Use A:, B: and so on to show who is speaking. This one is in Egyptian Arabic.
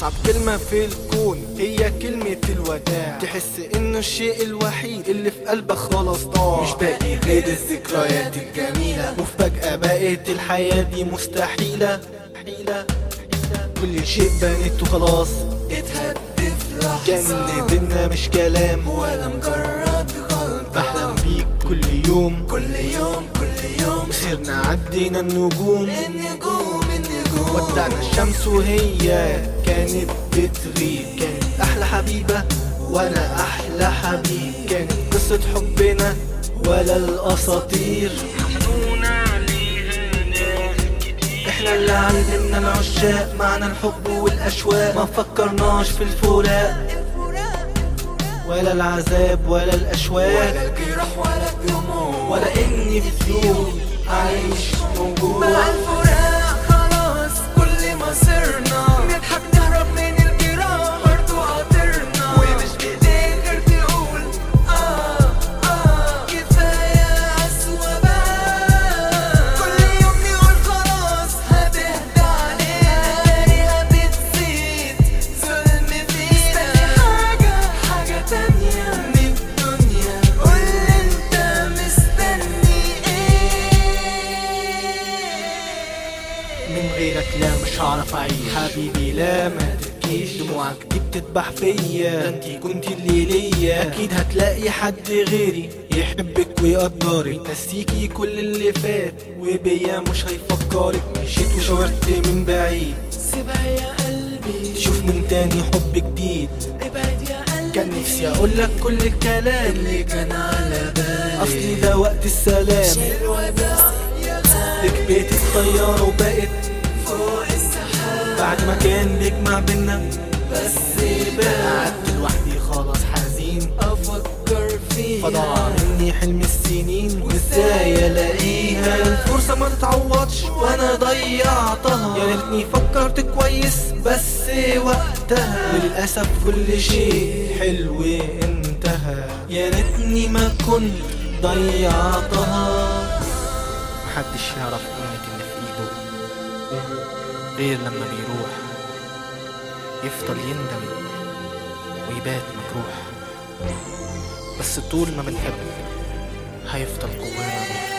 A: أصعب كلمة في الكون هي كلمة الوداع تحس إنه الشيء الوحيد اللي في قلبك خلاص ضاع مش باقي غير الذكريات الجميلة وفجأة بقت الحياة دي مستحيلة حيلة كل شيء بنيته خلاص
B: اتهد في لحظة
A: كان اللي بينا مش كلام
B: ولا مجرد غلطة
A: بحلم بيك كل يوم
B: كل يوم كل يوم
A: خسرنا عدينا النجوم
B: النجوم النجوم
A: ودعنا الشمس وهي كانت بتغيب كانت أحلى حبيبة وأنا أحلى حبيب كانت قصة حبنا ولا الأساطير احنا اللي علمنا العشاق معنى الحب والأشواق ما فكرناش في الفراق ولا العذاب ولا الأشواق
B: ولا الجراح ولا الدموع
A: ولا إني في يوم عايش موجود
B: مع الفراق خلاص كل ما صرنا نضحك نهرب من الجراح برضو قاطرنا ومش بايديك غير تقول اه اه كفاية قسوة بقى كل يوم نقول خلاص هتهدى علينا تلاقيها بتزيد ظلم فينا حاجة حاجة تانية من الدنيا قول انت مستني ايه
A: من غيرك لا مش هعرف اعيش حبيبي لا ما تبكيش دموعك دي بتذبح فيا ده انتي كنتي اللي ليا اكيد هتلاقي حد غيري يحبك ويقدرك نسيكي كل اللي فات وبيا مش هيفكرك مشيت وشاورت من بعيد
B: سيبها يا قلبي
A: تشوف من تاني حب جديد
B: ابعد يا قلبي
A: كان نفسي اقولك كل الكلام
B: اللي كان على بالي
A: اصلي ده وقت السلام
B: الوداع يا غالي
A: ركبت الطيارة وبقت
B: فوق السحاب
A: بعد ما كان بيجمع بينا
B: بس بقى
A: قعدت لوحدي خلاص حزين
B: افكر فيها
A: فضاع مني حلم السنين وازاي الاقيها الفرصة ما تتعوضش وانا ضيعتها يا ريتني فكرت كويس بس وقتها وللاسف كل شيء حلو انتهى يا ريتني ما كنت ضيعتها محدش يعرف قيمة اللي في ايده غير لما بيروح يفضل يندم ويبات مجروح بس طول ما بنحب هيفضل جوانا روح